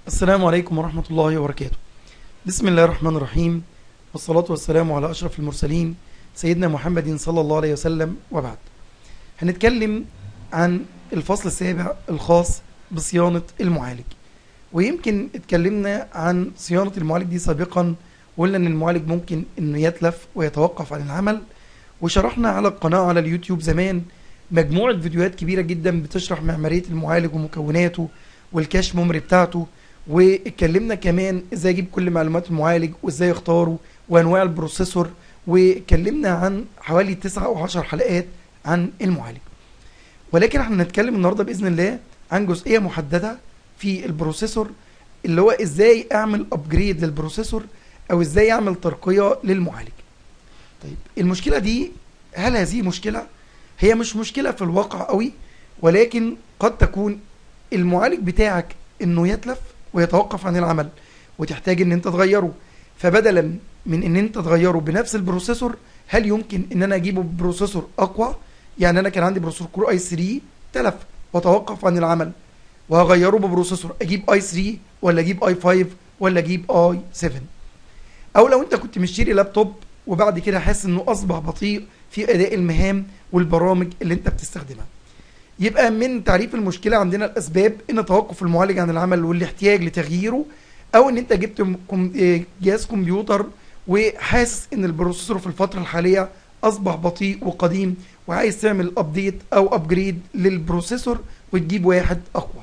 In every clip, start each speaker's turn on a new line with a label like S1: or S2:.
S1: السلام عليكم ورحمة الله وبركاته بسم الله الرحمن الرحيم والصلاة والسلام على أشرف المرسلين سيدنا محمد صلى الله عليه وسلم وبعد هنتكلم عن الفصل السابع الخاص بصيانة المعالج ويمكن اتكلمنا عن صيانة المعالج دي سابقا وقلنا ان المعالج ممكن انه يتلف ويتوقف عن العمل وشرحنا على القناة على اليوتيوب زمان مجموعة فيديوهات كبيرة جدا بتشرح معمارية المعالج ومكوناته والكاش ميموري بتاعته واتكلمنا كمان ازاي اجيب كل معلومات المعالج وازاي اختاره وانواع البروسيسور واتكلمنا عن حوالي 9 او 10 حلقات عن المعالج ولكن احنا هنتكلم النهارده باذن الله عن جزئيه محدده في البروسيسور اللي هو ازاي اعمل ابجريد للبروسيسور او ازاي اعمل ترقيه للمعالج طيب المشكله دي هل هذه مشكله هي مش مشكله في الواقع قوي ولكن قد تكون المعالج بتاعك انه يتلف ويتوقف عن العمل وتحتاج ان انت تغيره فبدلا من ان انت تغيره بنفس البروسيسور هل يمكن ان انا اجيبه ببروسيسور اقوى يعني انا كان عندي بروسيسور كور اي 3 تلف وتوقف عن العمل وهغيره ببروسيسور اجيب اي 3 ولا اجيب اي 5 ولا اجيب اي 7 او لو انت كنت مشتري لابتوب وبعد كده حاسس انه اصبح بطيء في اداء المهام والبرامج اللي انت بتستخدمها يبقى من تعريف المشكلة عندنا الأسباب إن توقف المعالج عن العمل والاحتياج لتغييره أو إن أنت جبت كم- إيه جهاز كمبيوتر وحاسس إن البروسيسور في الفترة الحالية أصبح بطيء وقديم وعايز تعمل أبديت أو أبجريد للبروسيسور وتجيب واحد أقوى.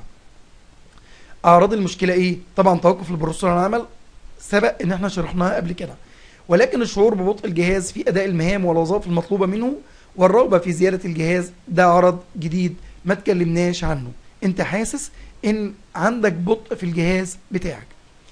S1: أعراض المشكلة إيه؟ طبعا توقف البروسيسور عن العمل سبق إن إحنا شرحناها قبل كده. ولكن الشعور ببطء الجهاز في أداء المهام والوظائف المطلوبة منه والرغبة في زيادة الجهاز ده عرض جديد ما تكلمناش عنه انت حاسس ان عندك بطء في الجهاز بتاعك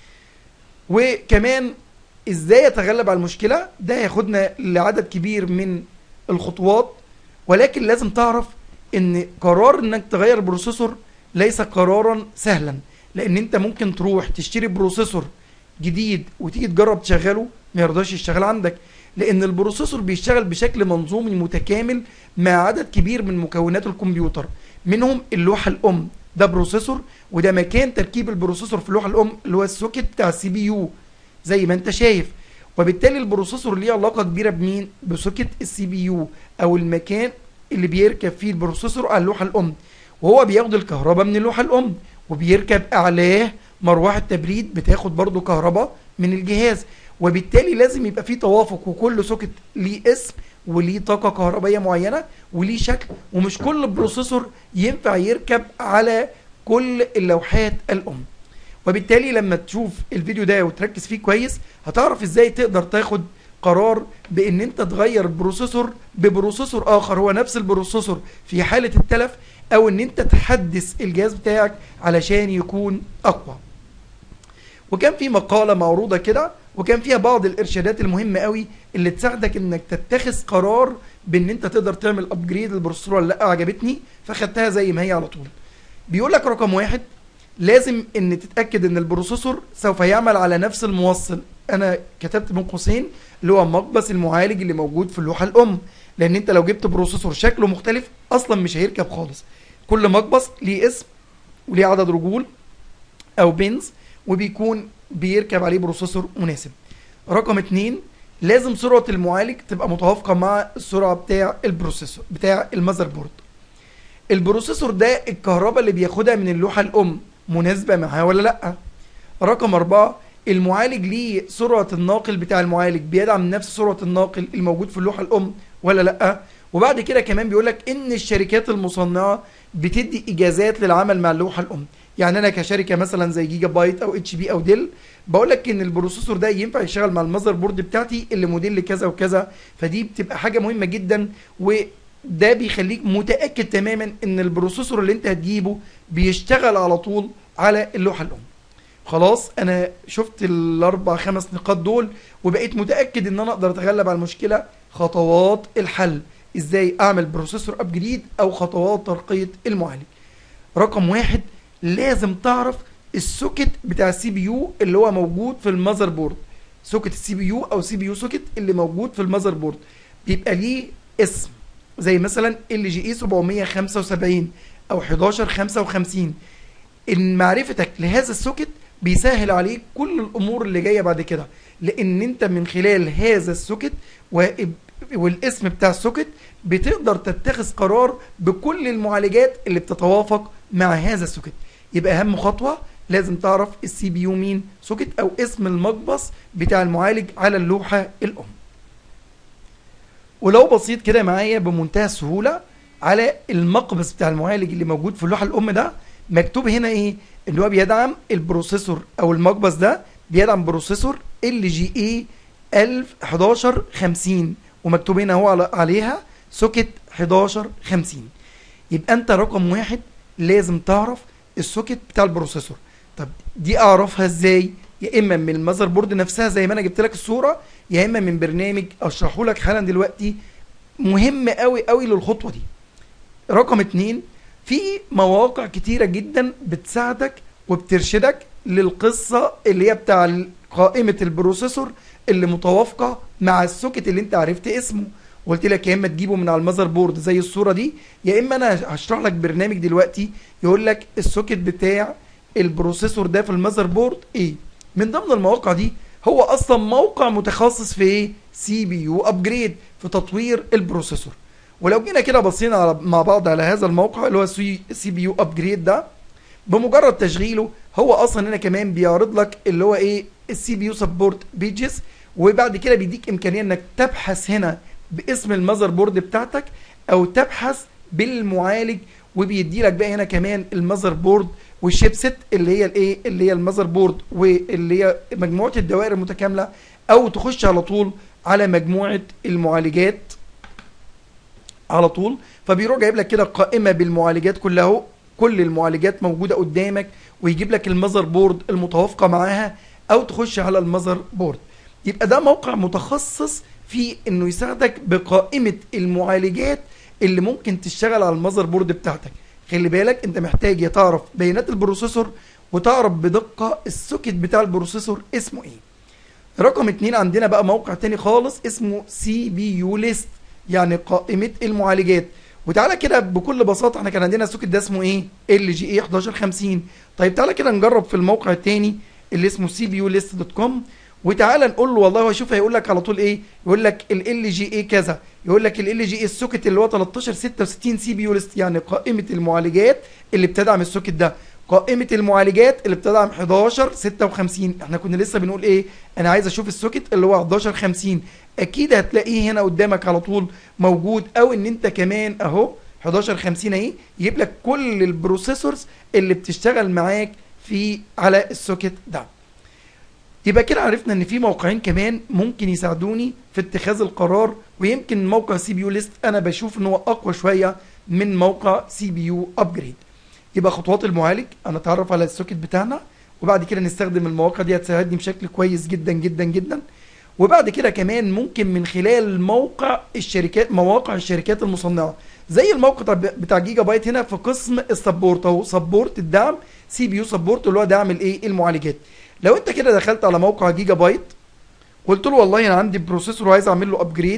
S1: وكمان ازاي اتغلب على المشكلة ده ياخدنا لعدد كبير من الخطوات ولكن لازم تعرف ان قرار انك تغير البروسيسور ليس قرارا سهلا لان انت ممكن تروح تشتري بروسيسور جديد وتيجي تجرب تشغله ما يرضاش يشتغل عندك لان البروسيسور بيشتغل بشكل منظومي متكامل مع عدد كبير من مكونات الكمبيوتر منهم اللوحه الام ده بروسيسور وده مكان تركيب البروسيسور في اللوحه الام اللي هو السوكت بتاع السي بي يو زي ما انت شايف وبالتالي البروسيسور ليه علاقه كبيره بمين بسوكت السي بي يو او المكان اللي بيركب فيه البروسيسور على اللوحه الام وهو بياخد الكهرباء من اللوحه الام وبيركب اعلاه مروحه تبريد بتاخد برضو كهرباء من الجهاز وبالتالي لازم يبقى في توافق وكل سوكت ليه اسم وليه طاقه كهربائيه معينه وليه شكل ومش كل بروسيسور ينفع يركب على كل اللوحات الام وبالتالي لما تشوف الفيديو ده وتركز فيه كويس هتعرف ازاي تقدر تاخد قرار بان انت تغير البروسيسور ببروسيسور اخر هو نفس البروسيسور في حاله التلف او ان انت تحدث الجهاز بتاعك علشان يكون اقوى وكان في مقالة معروضة كده وكان فيها بعض الارشادات المهمة قوي اللي تساعدك انك تتخذ قرار بان انت تقدر تعمل ابجريد للبروسيسور ولا لا عجبتني فخدتها زي ما هي على طول بيقول لك رقم واحد لازم ان تتاكد ان البروسيسور سوف يعمل على نفس الموصل انا كتبت بين قوسين اللي هو مقبس المعالج اللي موجود في اللوحه الام لان انت لو جبت بروسيسور شكله مختلف اصلا مش هيركب خالص كل مقبس ليه اسم وليه عدد رجول او بنز وبيكون بيركب عليه بروسيسور مناسب رقم اتنين لازم سرعة المعالج تبقى متوافقة مع السرعة بتاع البروسيسور بتاع المذر بورد البروسيسور ده الكهرباء اللي بياخدها من اللوحة الأم مناسبة معاه ولا لأ رقم أربعة المعالج ليه سرعة الناقل بتاع المعالج بيدعم نفس سرعة الناقل الموجود في اللوحة الأم ولا لأ وبعد كده كمان بيقولك إن الشركات المصنعة بتدي إجازات للعمل مع اللوحة الأم يعني انا كشركه مثلا زي جيجا بايت او اتش بي او ديل بقول لك ان البروسيسور ده ينفع يشتغل مع المذر بورد بتاعتي اللي موديل كذا وكذا فدي بتبقى حاجه مهمه جدا وده بيخليك متاكد تماما ان البروسيسور اللي انت هتجيبه بيشتغل على طول على اللوحه الام خلاص انا شفت الاربع خمس نقاط دول وبقيت متاكد ان انا اقدر اتغلب على المشكله خطوات الحل ازاي اعمل بروسيسور ابجريد او خطوات ترقيه المعالج رقم واحد لازم تعرف السوكت بتاع السي بي يو اللي هو موجود في المذر بورد سوكت السي بي يو او سي بي يو سوكت اللي موجود في المذر بورد بيبقى ليه اسم زي مثلا ال جي اي 775 او 1155 ان معرفتك لهذا السوكت بيسهل عليك كل الامور اللي جايه بعد كده لان انت من خلال هذا السوكت و- والاسم بتاع السوكت بتقدر تتخذ قرار بكل المعالجات اللي بتتوافق مع هذا السوكت يبقى اهم خطوه لازم تعرف السي بي يو مين سوكت او اسم المقبس بتاع المعالج على اللوحه الام ولو بسيط كده معايا بمنتهى السهوله على المقبس بتاع المعالج اللي موجود في اللوحه الام ده مكتوب هنا ايه ان هو بيدعم البروسيسور او المقبس ده بيدعم بروسيسور ال جي اي 1150 ومكتوب هنا هو على- عليها سوكت 1150 يبقى انت رقم واحد لازم تعرف السوكت بتاع البروسيسور طب دي اعرفها ازاي يا اما من المذر بورد نفسها زي ما انا جبت لك الصوره يا اما من برنامج اشرحه لك حالا دلوقتي مهم قوي قوي للخطوه دي رقم اتنين في مواقع كتيرة جدا بتساعدك وبترشدك للقصة اللي هي بتاع ال- قائمة البروسيسور اللي متوافقة مع السوكت اللي انت عرفت اسمه قلت لك يا اما تجيبه من على المذر بورد زي الصورة دي يا اما انا هشرح لك برنامج دلوقتي يقول لك السوكت بتاع البروسيسور ده في المذر بورد ايه من ضمن المواقع دي هو اصلا موقع متخصص في ايه سي بي يو ابجريد في تطوير البروسيسور ولو جينا كده بصينا على مع بعض على هذا الموقع اللي هو سي سي بي يو ابجريد ده بمجرد تشغيله هو اصلا هنا كمان بيعرض لك اللي هو ايه السي بي يو سبورت بيجز وبعد كده بيديك امكانيه انك تبحث هنا باسم المذر بورد بتاعتك او تبحث بالمعالج وبيدي لك بقى هنا كمان المذر بورد والشيبسيت اللي هي الايه اللي هي المذر بورد واللي هي مجموعه الدوائر المتكامله او تخش على طول على مجموعه المعالجات على طول فبيروح جايب لك كده قائمه بالمعالجات كلها اهو كل المعالجات موجوده قدامك ويجيب لك المذر بورد المتوافقه معاها او تخش على المذر بورد يبقى ده موقع متخصص في انه يساعدك بقائمه المعالجات اللي ممكن تشتغل على المذر بورد بتاعتك خلي بالك انت محتاج يا تعرف بيانات البروسيسور وتعرف بدقه السوكت بتاع البروسيسور اسمه ايه رقم اتنين عندنا بقى موقع تاني خالص اسمه سي بي يو ليست يعني قائمة المعالجات وتعالى كده بكل بساطة احنا كان عندنا السوكت ده اسمه ايه ال جي اي 1150 طيب تعالى كده نجرب في الموقع التاني اللي اسمه سي بي يو ليست دوت كوم وتعالى نقول له والله هو شوف هيقول لك على طول ايه يقول لك ال ال جي اي كذا يقول لك ال ال جي اي السوكت اللي هو 1366 سي بي يو ليست يعني قائمة المعالجات اللي بتدعم السوكت ده قائمة المعالجات اللي بتدعم 11 56 احنا كنا لسه بنقول ايه انا عايز اشوف السوكت اللي هو 11 50 اكيد هتلاقيه هنا قدامك على طول موجود او ان انت كمان اهو 11 50 اهي يجيب لك كل البروسيسورز اللي بتشتغل معاك في على السوكت ده يبقى كده عرفنا ان في موقعين كمان ممكن يساعدوني في اتخاذ القرار ويمكن موقع سي بي يو ليست انا بشوف ان هو اقوى شويه من موقع سي بي يو ابجريد يبقى خطوات المعالج انا اتعرف على السوكت بتاعنا وبعد كده نستخدم المواقع دي هتساعدني بشكل كويس جدا جدا جدا وبعد كده كمان ممكن من خلال موقع الشركات مواقع الشركات المصنعه زي الموقع بتاع جيجا بايت هنا في قسم السبورت اهو سبورت الدعم سي بي يو سبورت اللي هو دعم الايه المعالجات لو انت كده دخلت على موقع جيجا بايت قلت له والله انا عندي بروسيسور وعايز اعمل له ابجريد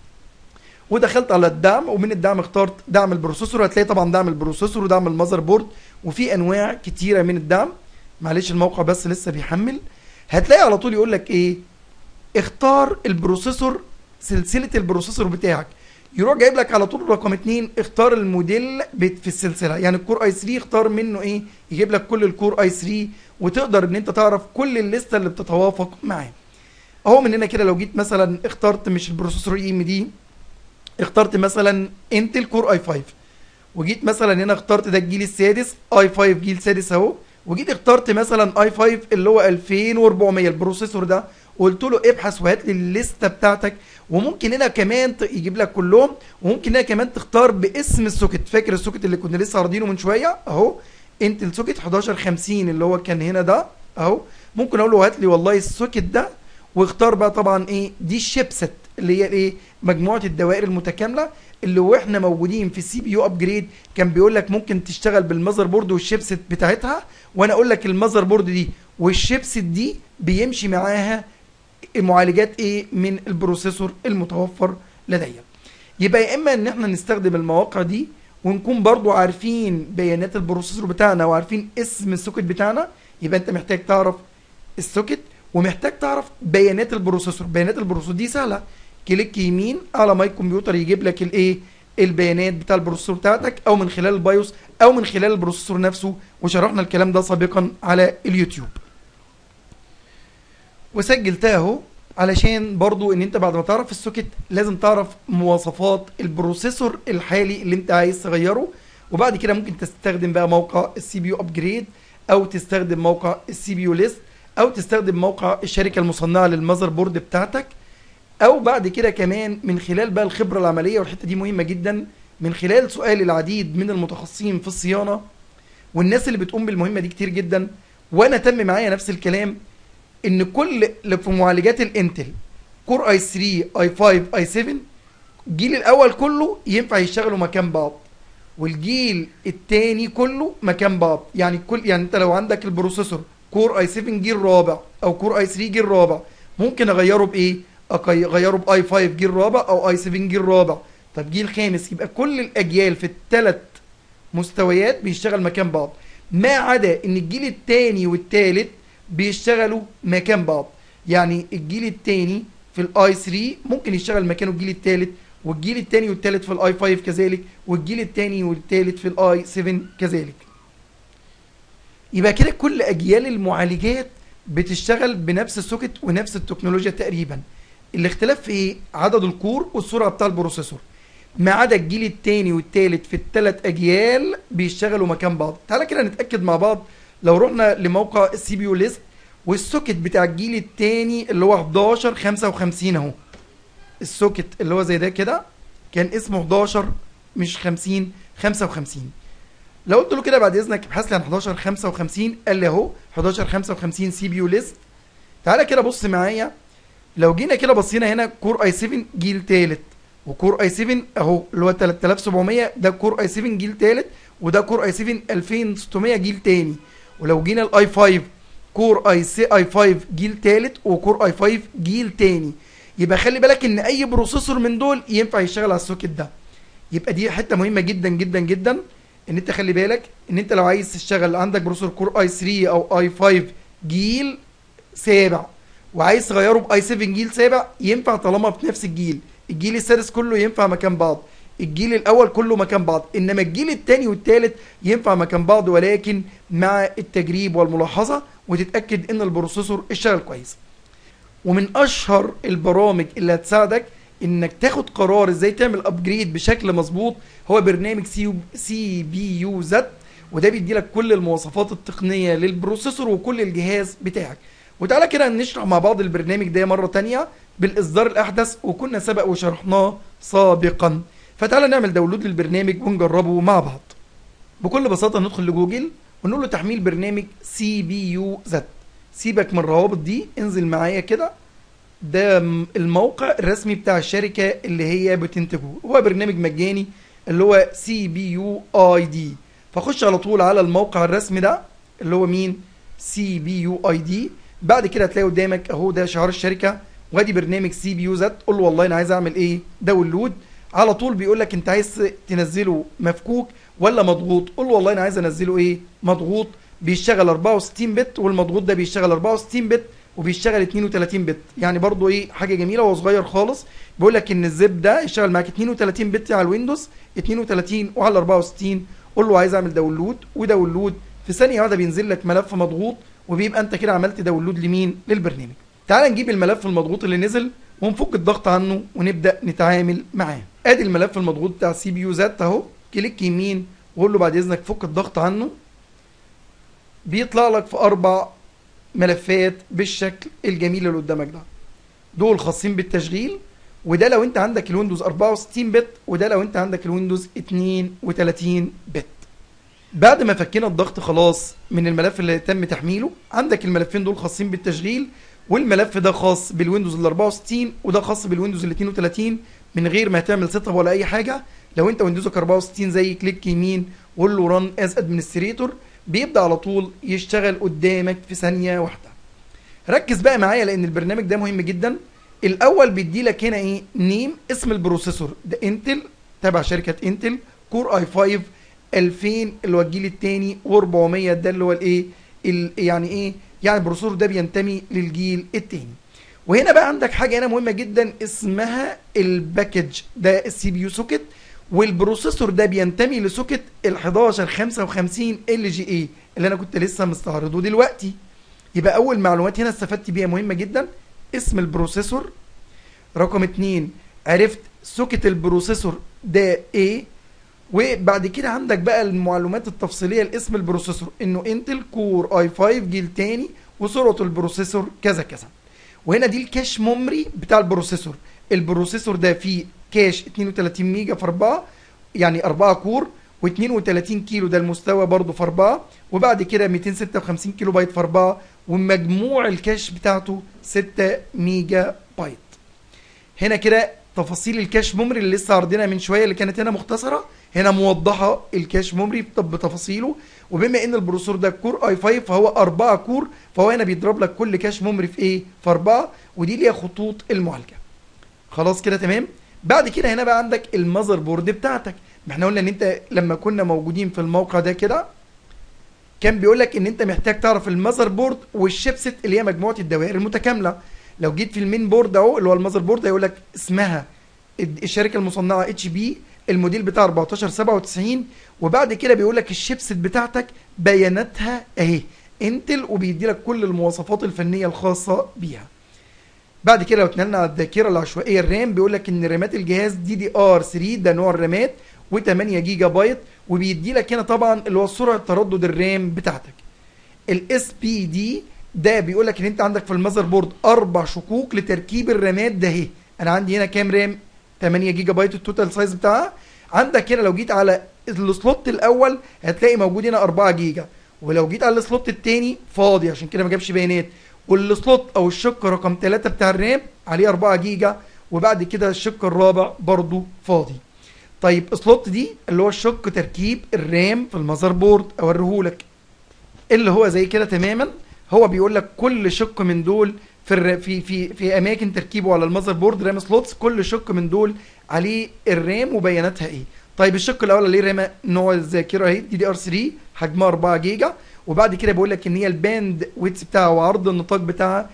S1: ودخلت على الدعم ومن الدعم اخترت دعم البروسيسور هتلاقي طبعا دعم البروسيسور ودعم المذر بورد وفي انواع كتيره من الدعم معلش الموقع بس لسه بيحمل هتلاقي على طول يقول لك ايه اختار البروسيسور سلسله البروسيسور بتاعك يروح جايب لك على طول رقم اتنين اختار الموديل في السلسله يعني الكور اي 3 اختار منه ايه يجيب لك كل الكور اي 3 وتقدر ان انت تعرف كل الليسته اللي بتتوافق معاه اهو من هنا كده لو جيت مثلا اخترت مش البروسيسور اي ام دي اخترت مثلا انتل كور اي 5 وجيت مثلا هنا اخترت ده الجيل السادس اي 5 جيل سادس اهو وجيت اخترت مثلا اي 5 اللي هو 2400 البروسيسور ده وقلت له ابحث وهات لي الليسته بتاعتك وممكن هنا كمان يجيب لك كلهم وممكن هنا كمان تختار باسم السوكت فاكر السوكت اللي كنا لسه عارضينه من شويه اهو انتل سوكت 1150 اللي هو كان هنا ده اهو ممكن اقول له هات لي والله السوكت ده واختار بقى طبعا ايه دي الشيبسيت اللي هي ايه مجموعه الدوائر المتكامله اللي واحنا موجودين في السي بي يو ابجريد كان بيقول لك ممكن تشتغل بالمذر بورد والشيبسيت بتاعتها وانا اقول لك المذر بورد دي والشيبسيت دي بيمشي معاها معالجات ايه من البروسيسور المتوفر لدي يبقى يا اما ان احنا نستخدم المواقع دي ونكون برضو عارفين بيانات البروسيسور بتاعنا وعارفين اسم السوكت بتاعنا يبقى انت محتاج تعرف السوكت ومحتاج تعرف بيانات البروسيسور بيانات البروسيسور دي سهله كليك يمين على ماي كمبيوتر يجيب لك الايه البيانات بتاع البروسيسور بتاعتك او من خلال البايوس او من خلال البروسيسور نفسه وشرحنا الكلام ده سابقا على اليوتيوب وسجلتها اهو علشان برضو ان انت بعد ما تعرف السوكت لازم تعرف مواصفات البروسيسور الحالي اللي انت عايز تغيره وبعد كده ممكن تستخدم بقى موقع السي بي يو ابجريد او تستخدم موقع السي بي يو ليست او تستخدم موقع الشركه المصنعه للمذر بورد بتاعتك او بعد كده كمان من خلال بقى الخبره العمليه والحته دي مهمه جدا من خلال سؤال العديد من المتخصصين في الصيانه والناس اللي بتقوم بالمهمه دي كتير جدا وانا تم معايا نفس الكلام ان كل اللي في معالجات الانتل كور اي 3 اي 5 اي 7 الجيل الاول كله ينفع يشتغلوا مكان بعض والجيل الثاني كله مكان بعض يعني كل يعني انت لو عندك البروسيسور كور اي 7 جيل رابع او كور اي 3 جيل رابع ممكن اغيره بايه اغيره باي 5 جيل رابع او اي 7 جيل رابع طب جيل خامس يبقى كل الاجيال في الثلاث مستويات بيشتغل مكان بعض ما عدا ان الجيل الثاني والثالث بيشتغلوا مكان بعض يعني الجيل الثاني في الاي 3 ممكن يشتغل مكانه الجيل الثالث والجيل الثاني والثالث في الاي 5 كذلك والجيل الثاني والثالث في الاي 7 كذلك يبقى كده كل اجيال المعالجات بتشتغل بنفس السوكت ونفس التكنولوجيا تقريبا الاختلاف في ايه عدد الكور والسرعه بتاع البروسيسور ما عدا الجيل الثاني والثالث في الثلاث اجيال بيشتغلوا مكان بعض تعالى كده نتاكد مع بعض لو رحنا لموقع السي بي يو ليست والسوكت بتاع الجيل الثاني اللي هو 11 55 اهو السوكت اللي هو زي ده كده كان اسمه 11 مش 50 55 لو قلت له كده بعد اذنك ابحث لي عن 11 55 قال لي اهو 11 55 سي بي يو ليست تعالى كده بص معايا لو جينا كده بصينا هنا كور اي 7 جيل ثالث وكور اي 7 اهو اللي هو 3700 ده كور اي 7 جيل ثالث وده كور اي 7 2600 جيل تاني ولو جينا الاي 5 كور اي سي اي 5 جيل ثالث وكور اي 5 جيل تاني يبقى خلي بالك ان اي بروسيسور من دول ينفع يشتغل على السوكت ده يبقى دي حته مهمه جدا جدا جدا ان انت خلي بالك ان انت لو عايز تشتغل عندك بروسيسور كور اي 3 او اي 5 جيل سابع وعايز تغيره باي 7 جيل سابع ينفع طالما في نفس الجيل الجيل السادس كله ينفع مكان بعض الجيل الاول كله مكان بعض انما الجيل الثاني والثالث ينفع مكان بعض ولكن مع التجريب والملاحظه وتتاكد ان البروسيسور اشتغل كويس ومن اشهر البرامج اللي هتساعدك انك تاخد قرار ازاي تعمل ابجريد بشكل مظبوط هو برنامج سي سي بي يو زد وده بيدي لك كل المواصفات التقنيه للبروسيسور وكل الجهاز بتاعك وتعالى كده نشرح مع بعض البرنامج ده مره تانية بالاصدار الاحدث وكنا سبق وشرحناه سابقا فتعالى نعمل داونلود للبرنامج ونجربه مع بعض بكل بساطه ندخل لجوجل ونقول له تحميل برنامج سي بي يو زد سيبك من الروابط دي انزل معايا كده ده الموقع الرسمي بتاع الشركه اللي هي بتنتجه هو برنامج مجاني اللي هو سي بي يو اي دي فخش على طول على الموقع الرسمي ده اللي هو مين سي بي يو اي دي بعد كده هتلاقي قدامك اهو ده شعار الشركه وادي برنامج سي بي يو زد قول له والله انا عايز اعمل ايه داونلود على طول بيقول لك انت عايز تنزله مفكوك ولا مضغوط قول له والله انا عايز انزله ايه مضغوط بيشتغل 64 بت والمضغوط ده بيشتغل 64 بت وبيشتغل 32 بت يعني برضو ايه حاجه جميله وهو صغير خالص بيقول لك ان الزب ده يشتغل معاك 32 بت على الويندوز 32 وعلى 64 قول له عايز اعمل داونلود وداونلود في ثانيه واحده بينزل لك ملف مضغوط وبيبقى انت كده عملت داونلود لمين للبرنامج تعال نجيب الملف المضغوط اللي نزل ونفك الضغط عنه ونبدا نتعامل معاه ادي الملف المضغوط بتاع سي بي يو زد اهو كليك يمين وقول له بعد اذنك فك الضغط عنه بيطلع لك في اربع ملفات بالشكل الجميل اللي قدامك ده دول خاصين بالتشغيل وده لو انت عندك الويندوز 64 بت وده لو انت عندك الويندوز 32 بت بعد ما فكينا الضغط خلاص من الملف اللي تم تحميله عندك الملفين دول خاصين بالتشغيل والملف ده خاص بالويندوز ال 64 وده خاص بالويندوز ال 32 من غير ما تعمل سيت اب ولا اي حاجه لو انت ويندوزك 64 زي كليك يمين وقول له ران از ادمنستريتور بيبدا على طول يشتغل قدامك في ثانيه واحده ركز بقى معايا لان البرنامج ده مهم جدا الاول بيدي لك هنا ايه نيم اسم البروسيسور ده انتل تبع شركه انتل كور اي 5 2000 اللي هو الجيل الثاني و400 ده اللي هو الايه ال- يعني ايه يعني البروسيسور ده بينتمي للجيل التاني وهنا بقى عندك حاجه هنا مهمه جدا اسمها الباكج ده السي بي يو سوكت والبروسيسور ده بينتمي لسوكت ال 1155 ال جي اي اللي انا كنت لسه مستعرضه دلوقتي يبقى اول معلومات هنا استفدت بيها مهمه جدا اسم البروسيسور رقم اتنين عرفت سوكت البروسيسور ده ايه وبعد كده عندك بقى المعلومات التفصيليه لاسم البروسيسور انه انتل كور اي 5 جيل تاني وسرعه البروسيسور كذا كذا وهنا دي الكاش ميموري بتاع البروسيسور البروسيسور ده فيه كاش 32 ميجا في 4 يعني 4 كور و32 كيلو ده المستوى برضه في 4 وبعد كده 256 كيلو بايت في 4 ومجموع الكاش بتاعته 6 ميجا بايت هنا كده تفاصيل الكاش ميموري اللي لسه عارضينها من شويه اللي كانت هنا مختصره هنا موضحه الكاش ميموري بتفاصيله وبما ان البروسيسور ده كور اي 5 فهو 4 كور فهو هنا بيضرب لك كل كاش ميموري في ايه؟ في 4 ودي ليها خطوط المعالجه. خلاص كده تمام؟ بعد كده هنا بقى عندك المذر بورد بتاعتك، ما احنا قلنا ان انت لما كنا موجودين في الموقع ده كده كان بيقول لك ان انت محتاج تعرف المذر بورد والشيبسيت اللي هي مجموعه الدوائر المتكامله. لو جيت في المين بورد اهو اللي هو المذر بورد هيقول لك اسمها الشركه المصنعه اتش بي الموديل بتاع 1497 وبعد كده بيقول لك الشيبسيت بتاعتك بياناتها اهي انتل وبيدي لك كل المواصفات الفنيه الخاصه بيها بعد كده لو اتنقلنا على الذاكره العشوائيه الرام بيقول لك ان رامات الجهاز دي دي ار 3 ده نوع الرامات و8 جيجا بايت وبيدي لك هنا طبعا اللي هو سرعه تردد الرام بتاعتك الاس بي دي ده بيقول لك ان انت عندك في المذر بورد اربع شقوق لتركيب الرامات ده اهي انا عندي هنا كام رام 8 جيجا بايت التوتال سايز بتاعها عندك هنا لو جيت على السلوت الاول هتلاقي موجود هنا 4 جيجا ولو جيت على السلوت الثاني فاضي عشان كده ما جابش بيانات والسلوت او الشق رقم 3 بتاع الرام عليه 4 جيجا وبعد كده الشق الرابع برضو فاضي طيب سلوت دي اللي هو الشق تركيب الرام في المذر بورد اوريهولك اللي هو زي كده تماما هو بيقول لك كل شق من دول في الر... في في في اماكن تركيبه على المذر بورد رام سلوتس كل شق من دول عليه الرام وبياناتها ايه طيب الشق الاول عليه رام نوع الذاكره اهي دي دي ار 3 حجمها 4 جيجا وبعد كده بيقول لك ان هي الباند ويتس بتاعها وعرض النطاق بتاعها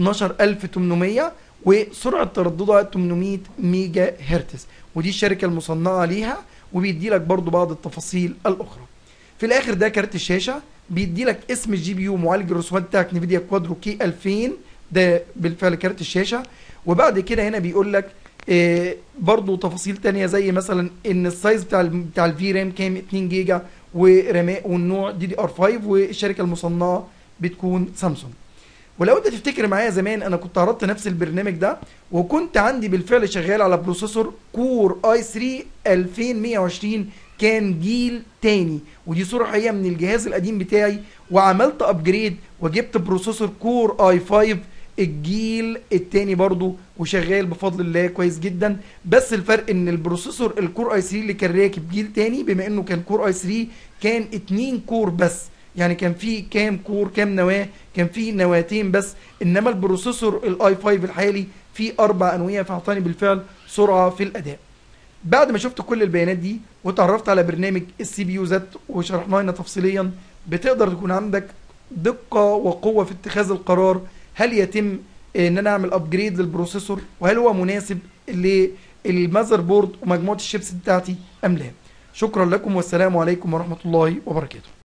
S1: 12800 وسرعه ترددها 800 ميجا هرتز ودي الشركه المصنعه ليها وبيدي لك برضو بعض التفاصيل الاخرى في الاخر ده كارت الشاشه بيدي لك اسم الجي بي يو معالج الرسومات بتاعك نفيديا كوادرو كي 2000 ده بالفعل كارت الشاشه وبعد كده هنا بيقول لك إيه برضو تفاصيل تانية زي مثلا ان السايز بتاع ال بتاع الفي رام كام 2 جيجا ورامات والنوع دي دي ار 5 والشركه المصنعه بتكون سامسونج ولو انت تفتكر معايا زمان انا كنت عرضت نفس البرنامج ده وكنت عندي بالفعل شغال على بروسيسور كور اي 3 2120 كان جيل تاني ودي صورة حقيقية من الجهاز القديم بتاعي وعملت ابجريد وجبت بروسيسور كور اي 5 الجيل التاني برضو وشغال بفضل الله كويس جدا بس الفرق ان البروسيسور الكور اي 3 اللي كان راكب جيل تاني بما انه كان كور اي 3 كان 2 كور بس يعني كان في كام كور كام نواه كان في نواتين بس انما البروسيسور الاي 5 الحالي فيه اربع انويه فاعطاني بالفعل سرعه في الاداء بعد ما شفت كل البيانات دي وتعرفت على برنامج السي بي يو زد وشرحناه هنا تفصيليا بتقدر تكون عندك دقه وقوه في اتخاذ القرار هل يتم ان انا اعمل ابجريد للبروسيسور وهل هو مناسب للمذر بورد ومجموعه الشيبس بتاعتي ام لا شكرا لكم والسلام عليكم ورحمه الله وبركاته